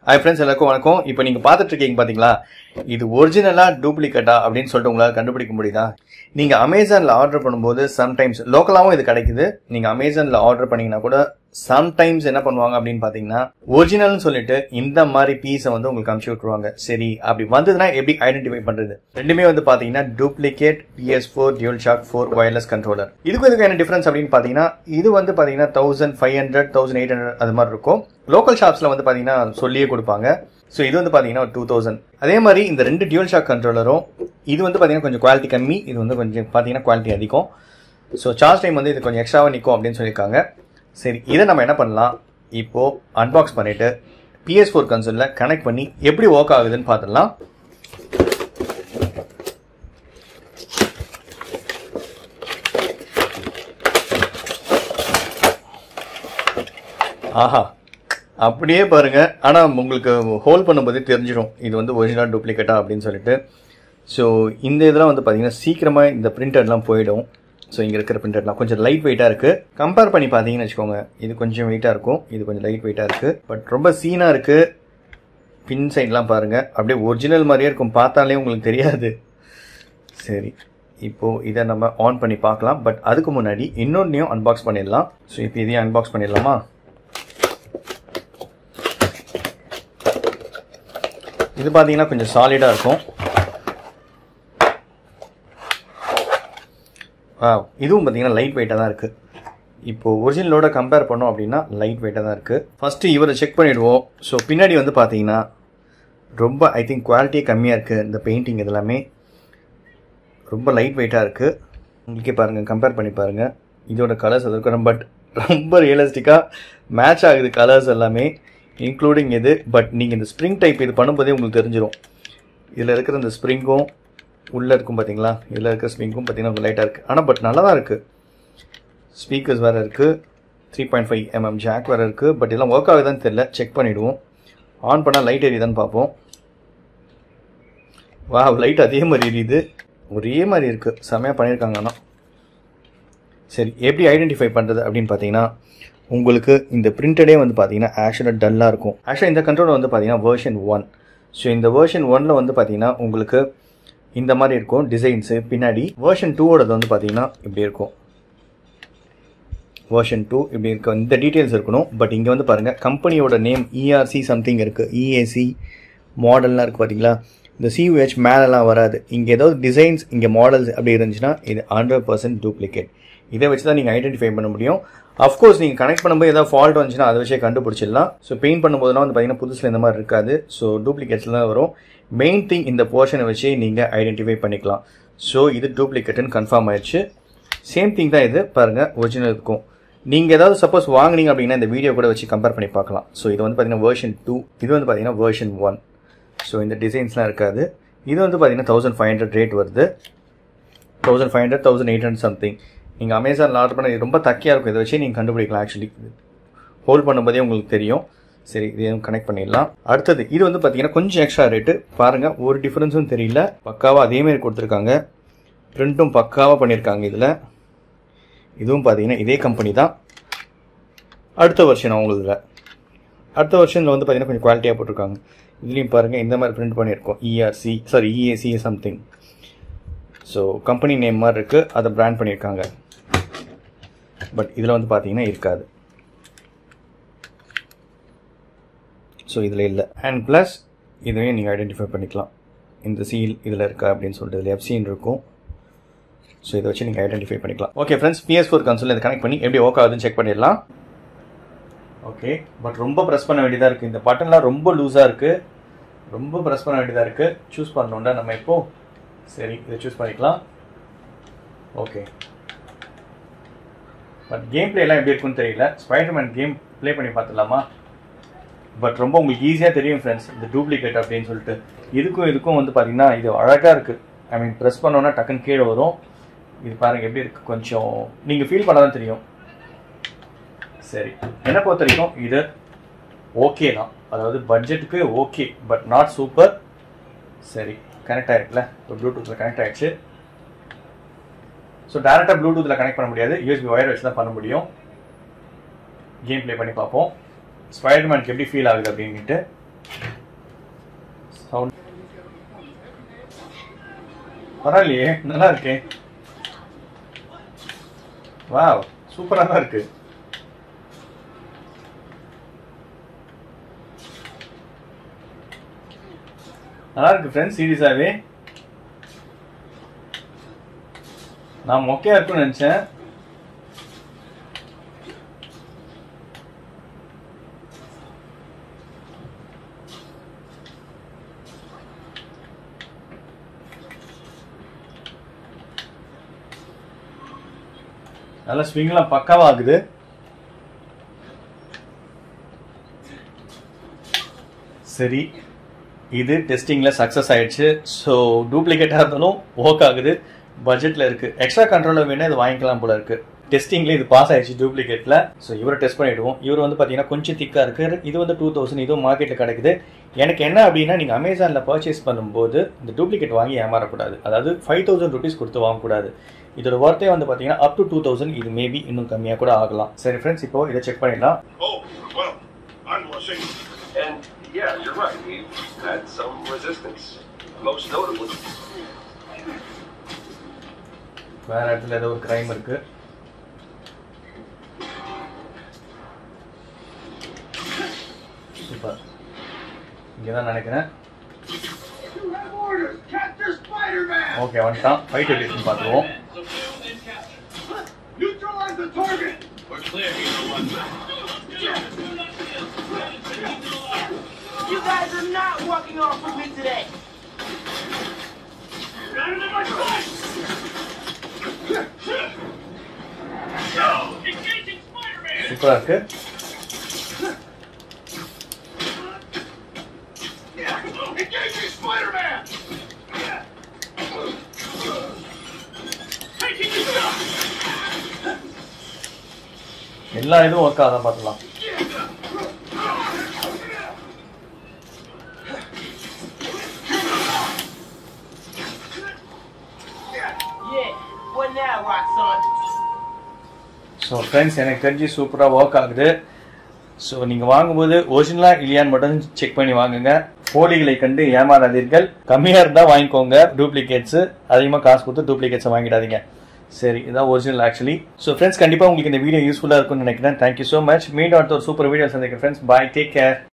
Hi friends எல்லாருக்கும் வணக்கம் இப்போ நீங்கள் பார்த்துட்டு இருக்கீங்க பார்த்தீங்களா இது ஒரிஜினலா டூப்ளிகேட்டா அப்படின்னு சொல்லிட்டு உங்களால் கண்டுபிடிக்க முடியுதா நீங்கள் அமேசானில் ஆர்டர் பண்ணும்போது சம்டைம்ஸ் லோக்கலாகவும் இது கிடைக்குது நீங்கள் அமேசானில் ஆர்டர் பண்ணீங்கன்னா கூட சம்டைம்ஸ் என்ன பண்ணுவாங்க அப்படின்னு பார்த்தீங்கன்னா ஒரிஜினல்னு சொல்லிட்டு இந்த மாதிரி பீஸை வந்து உங்களுக்கு அனுப்பிச்சு விட்ருவாங்க சரி அப்படி வந்ததுன்னா எப்படி ஐடென்டிஃபை பண்ணுறது ரெண்டுமே வந்து பார்த்தீங்கன்னா duplicate PS four dual shock four wireless controller இதுக்கும் இதுக்கு என்ன டிஃபரன்ஸ் அப்படின்னு பார்த்தீங்கன்னா இது வந்து பார்த்தீங்கன்னா thousand five hundred thousand eight hundred அது மாதிரி இருக்கும் லோக்கல் ஷாப்ஸில் வந்து பார்த்தீங்கன்னா சொல்லியே கொடுப்பாங்க ஸோ இது வந்து பார்த்தீங்கன்னா டூ தௌசண்ட் அதே மாதிரி இந்த ரெண்டு டியூல் ஷாக் கண்ட்ரோலரும் இது வந்து பார்த்தீங்கன்னா கொஞ்சம் குவாலிட்டி கம்மி இது வந்து கொஞ்சம் பார்த்தீங்கன்னா குவாலிட்டி அதிகம் ஸோ சார்ஜ் டைம் வந்து இது கொஞ்சம் எக்ஸ்ட்ராவாக நிற்கும் அப்படின்னு சொல்லியிருக்காங்க சரி இதை நம்ம என்ன பண்ணலாம் இப்போ அன்பாக்ஸ் பண்ணிட்டு பிஎஸ் ஃபோர் கன்சோலில் கனெக்ட் பண்ணி எப்படி ஒர்க் ஆகுதுன்னு பார்த்துடலாம் ஆஹா அப்படியே பாருங்க ஆனால் உங்களுக்கு ஹோல்ட் பண்ணும்போதே தெரிஞ்சிடும் இது வந்து ஒரிஜினல் டூப்ளிகேட்டா அப்படின்னு சொல்லிட்டு ஸோ இந்த இதெல்லாம் வந்து பார்த்தீங்கன்னா சீக்கிரமாக இந்த பிரிண்டர்லாம் போயிடும் ஸோ இங்கே இருக்கிற பிரிண்டர்லாம் கொஞ்சம் லைட் வெயிட்டாக இருக்குது கம்பேர் பண்ணி பார்த்தீங்கன்னு வச்சுக்கோங்க இது கொஞ்சம் வெயிட்டாக இருக்கும் இது கொஞ்சம் லைட் வெயிட்டாக இருக்குது பட் ரொம்ப சீனாக இருக்குது பின் சைட்லாம் பாருங்கள் அப்படியே ஒரிஜினல் மாதிரியே இருக்கும் பார்த்தாலே உங்களுக்கு தெரியாது சரி இப்போது இதை நம்ம ஆன் பண்ணி பார்க்கலாம் பட் அதுக்கு முன்னாடி இன்னொன்றையும் அன்பாக்ஸ் பண்ணிடலாம் ஸோ இப்போ இதையும் அன்பாக்ஸ் பண்ணிடலாமா இது பார்த்தீங்கன்னா கொஞ்சம் சாலிடாக இருக்கும் ஆ இதுவும் பார்த்தீங்கன்னா லைட் வெயிட்டாக தான் இருக்குது இப்போது ஒரிஜினலோட கம்பேர் பண்ணோம் அப்படின்னா லைட் வெயிட்டாக தான் இருக்குது ஃபஸ்ட்டு இவரை செக் பண்ணிவிடுவோம் ஸோ பின்னாடி வந்து பார்த்தீங்கன்னா ரொம்ப ஐ திங்க் குவாலிட்டியே கம்மியாக இருக்குது இந்த பெயிண்டிங் இதெல்லாமே ரொம்ப லைட் வெயிட்டாக இருக்குது உங்களுக்கே பாருங்கள் கம்பேர் பண்ணி பாருங்கள் இதோட கலர்ஸ் அது இருக்கிறோம் பட் ரொம்ப ரியலிஸ்டிக்காக மேட்ச் ஆகுது கலர்ஸ் எல்லாமே இன்க்ளூடிங் இது பட் நீங்கள் இந்த ஸ்ப்ரிங் டைப் இது பண்ணும்போதே உங்களுக்கு தெரிஞ்சிடும் இதில் இருக்கிற இந்த ஸ்ப்ரிங்கும் உள்ளே இருக்கும் பார்த்தீங்களா இதில் இருக்கிற ஸ்ப்ரிங்கும் பார்த்தீங்கன்னா லைட்டாக இருக்குது ஆனால் பட் நல்லா தான் இருக்குது ஸ்பீக்கர்ஸ் வேறு இருக்குது three point five mm jack வேறு இருக்குது பட் இதெல்லாம் ஒர்க் ஆகுதான்னு தெரில செக் பண்ணிவிடுவோம் ஆன் பண்ணால் லைட் எரியுதான்னு பார்ப்போம் வா லைட் அதே மாதிரி எரியுது ஒரே மாதிரி இருக்குது செம்மையாக பண்ணியிருக்காங்க ஆனால் சரி எப்படி ஐடென்டிஃபை பண்ணுறது அப்படின்னு பார்த்தீங்கன்னா உங்களுக்கு இந்த பிரிண்டடே வந்து பார்த்தீங்கன்னா ஆக்சுவலாக டல்லாக இருக்கும் ஆக்சுவலாக இந்த கண்ட்ரோல் வந்து பார்த்தீங்கன்னா வேர்ஷன் ஒன் ஸோ இந்த வேர்ஷன் ஒனில் வந்து பார்த்தீங்கன்னா உங்களுக்கு இந்த மாதிரி இருக்கும் டிசைன்ஸு பின்னாடி வேர்ஷன் டூவோடது வந்து பார்த்தீங்கன்னா இப்படி இருக்கும் வேர்ஷன் டூ இப்படி இருக்க இந்த டீட்டெயில்ஸ் இருக்கணும் பட் இங்கே வந்து பாருங்கள் கம்பெனியோட நேம் இஆர்சி சம்திங் இருக்குது இஏசி மாடல்லாம் இருக்குது பார்த்தீங்களா இந்த சியூஹெச் மேலெலாம் வராது இங்கே ஏதாவது டிசைன்ஸ் இங்கே மாடல்ஸ் அப்படி இருந்துச்சுன்னா இது ஹண்ட்ரட் பர்சன்ட் டூப்ளிகேட் இதை வச்சு தான் நீங்கள் ஐடென்டிஃபை பண்ண முடியும் அஃப்கோர்ஸ் நீங்கள் கனெக்ட் பண்ணும்போது ஏதாவது ஃபால்ட் வந்துச்சுன்னா அதை வச்சே கண்டுபிடிச்சிடலாம் ஸோ பெயிண்ட் பண்ணும்போதுலாம் வந்து பார்த்தீங்கன்னா புதுசில் இந்த மாதிரி இருக்காது ஸோ டூப்ளிகேட்ஸில் தான் வரும் மெயின் திங் இந்த போர்ஷனை வச்சு நீங்கள் ஐடென்டிஃபை பண்ணிக்கலாம் ஸோ இது டூப்ளிகேட்டுன்னு கன்ஃபார்ம் ஆயிடுச்சு சேம் திங் தான் இது பாருங்கள் ஒரிஜினல் இருக்கும் நீங்கள் ஏதாவது சப்போஸ் வாங்கினீங்க அப்படின்னா இந்த வீடியோ கூட வச்சு கம்பேர் பண்ணி பார்க்கலாம் ஸோ இது வந்து பார்த்தீங்கன்னா வேர்ஷன் டூ இது வந்து பார்த்தீங்கன்னா வேர்ஷன் ஒன் ஸோ இந்த டிசைன்ஸ்லாம் இருக்காது இது வந்து பார்த்தீங்கன்னா தௌசண்ட் ஃபைவ் ஹண்ட்ரட் ரேட் வருது thousand five hundred thousand eight hundred something நீங்கள் அமேசானில் ஆர்டர் பண்ண இது ரொம்ப தக்கியாக இருக்கும் இதை வச்சு நீங்கள் கண்டுபிடிக்கலாம் ஆக்சுவலி ஹோல்ட் பண்ணும்போதே உங்களுக்கு தெரியும் சரி இதையும் கனெக்ட் பண்ணிடலாம் அடுத்தது இது வந்து பார்த்தீங்கன்னா கொஞ்சம் எக்ஸ்ட்ரா ரேட்டு பாருங்கள் ஒரு டிஃப்ரென்ஸும் தெரியல பக்காவாக அதேமாரி கொடுத்துருக்காங்க பிரிண்ட்டும் பக்காவாக பண்ணியிருக்காங்க இதில் இதுவும் பார்த்தீங்கன்னா இதே கம்பெனி தான் அடுத்த வருஷன் அவங்களதுல அடுத்த வருஷனில் வந்து பார்த்தீங்கன்னா கொஞ்சம் குவாலிட்டியாக போட்டிருக்காங்க இதுலேயும் பாருங்கள் இந்த மாதிரி பிரிண்ட் பண்ணியிருக்கோம் ERC sorry EAC something so company name மாதிரி இருக்குது அதை பிராண்ட் பண்ணியிருக்காங்க பட் இதில் வந்து பார்த்தீங்கன்னா இருக்காது ஸோ இதில் இல்லை அண்ட் ப்ளஸ் இதையும் நீங்கள் ஐடென்டிஃபை பண்ணிக்கலாம் இந்த சீல் இதில் இருக்கா அப்படின்னு சொல்லிட்டு இதில் எஃப்சின்னு இருக்கும் ஸோ இதை வச்சு நீங்கள் ஐடென்டிஃபை பண்ணிக்கலாம் okay friends PS four console இதை கனெக்ட் பண்ணி எப்படி ஒர்க் ஆகுதுன்னு செக் பண்ணிடலாம் ஓகே பட் ரொம்ப ப்ரெஸ் பண்ண வேண்டியதாக இருக்குது இந்த பட்டன்லாம் ரொம்ப லூஸாக இருக்குது ரொம்ப ப்ரெஸ் பண்ண வேண்டியதாக இருக்குது சூஸ் பண்ணணும்டா நம்ம இப்போ சரி இதை சூஸ் பண்ணிக்கலாம் ஓகே பட் கேம் பிளேலாம் எப்படி இருக்குன்னு தெரியல ஸ்பைடர்மேன் கேம் ப்ளே பண்ணி பார்த்துடலாமா பட் ரொம்ப உங்களுக்கு ஈஸியாக தெரியும் ஃப்ரெண்ட்ஸ் இந்த டூப்ளிகேட் அப்படின்னு சொல்லிட்டு இதுக்கும் இதுக்கும் வந்து பார்த்தீங்கன்னா இது அழகாக இருக்குது ஐ மீன் ப்ரெஸ் பண்ணோன்னா டக்குன்னு கீழே வரும் இது பாருங்கள் எப்படி இருக்குது கொஞ்சம் நீங்கள் ஃபீல் பண்ணாதான் தெரியும் சரி என்னை பொறுத்த வரைக்கும் இது ஓகே தான் அதாவது பட்ஜெட்டுக்கு ஓகே பட் நாட் சூப்பர் சரி கனெக்ட் ஆயிருக்குல்ல இப்போ ப்ளூடூத்தில் கனெக்ட் ஆயிடுச்சு ஸோ டேரெக்டாக ப்ளூடூத்தில் கனெக்ட் பண்ண முடியாது யூஎஸ்பி ஒயர் வச்சு தான் பண்ண முடியும் கேம் ப்ளே பண்ணி பார்ப்போம் ஸ்பைடர்மேனுக்கு எப்படி ஃபீல் ஆகுது அப்படின்ட்டு சவுண்ட் பரவாயில்லையே நல்லா இருக்கே வாவ் சூப்பராக தான் இருக்கு நல்லா இருக்கு ஃப்ரெண்ட்ஸ் சீரியஸாகவே நான் மொக்கையா இருக்கும்னு நினச்சேன் நல்ல ஸ்விங்லாம் பக்காவா ஆகுது சரி இது டெஸ்டிங்கில் சக்ஸஸ் ஆயிடுச்சு ஸோ டூப்ளிகேட்டாக இருந்தாலும் ஒர்க் ஆகுது பட்ஜெட்டில் இருக்குது எக்ஸ்ட்ரா கண்ட்ரோலர் வேணால் இது வாங்கிக்கலாம் போல இருக்குது டெஸ்டிங்ல இது பாஸ் ஆயிடுச்சு டூப்ளிகேட்டில் ஸோ இவரை டெஸ்ட் பண்ணிவிடுவோம் இவர் வந்து பார்த்தீங்கன்னா கொஞ்சம் திக்காக இருக்குது இது வந்து டூ தௌசண்ட் இதுவும் மார்க்கெட்டில் கிடைக்குது எனக்கு என்ன அப்படின்னா நீங்கள் அமேசானில் பர்ச்சேஸ் பண்ணும்போது இந்த டூப்ளிகேட் வாங்கி ஏமாறக்கூடாது அதாவது ஃபைவ் தௌசண்ட் ருபீஸ் கொடுத்து வாங்கக்கூடாது இதோட ஒர்த்தே வந்து பார்த்தீங்கன்னா அப் டு டூ தௌசண்ட் இது மேபி இன்னும் கம்மியாக கூட ஆகலாம் சரி ஃப்ரெண்ட்ஸ் இப்போ இதை செக் பண்ணிடலாம் Oh, well, I'm blushing. And yeah, you're right. We've had some resistance. Most notably, வேற இடத்துல ஏதோ ஒரு கிரைம் இருக்கு சூப்பர் இங்கே தான் நினைக்கிறேன் You have orders, capture Spider-Man! Okay வந்துட்டான் ஃபைட் எடிஷன் பார்த்துருவோம் Neutralize the target! We're clear, Hero One. You guys are not walking off with me today. Got it in my sight! Engaging Spider-Man! சூப்பராக இருக்கு Engaging Spider-Man! Taking the shot! எல்லா இதுவும் work ஆகாதான் பார்த்துலாம் Yeah, what now, Rock Son? So friends எனக்கு தெரிஞ்சு சூப்பராக work ஆகுது so நீங்கள் வாங்கும்போது ஒரிஜினலாக இல்லையான்னு மட்டும் செக் பண்ணி வாங்குங்க போலிகளை கண்டு ஏமாறாதீர்கள் கம்மியாக இருந்தால் வாங்கிக்கோங்க டூப்ளிகேட்ஸு அதிகமாக காசு கொடுத்து டூப்ளிகேட்ஸை வாங்கிடாதீங்க சரி இதான் ஒரிஜினல் ஆக்சுவலி ஸோ ஃப்ரெண்ட்ஸ் கண்டிப்பாக உங்களுக்கு இந்த வீடியோ யூஸ்ஃபுல்லாக இருக்கும்னு நினைக்கிறேன் தேங்க்யூ ஸோ மச் மீண்டும் அடுத்த ஒரு சூப்பர் வீடியோ சந்திக்கிறேன் ஃப்ரெண்ட்ஸ் பாய் டேக் கேர்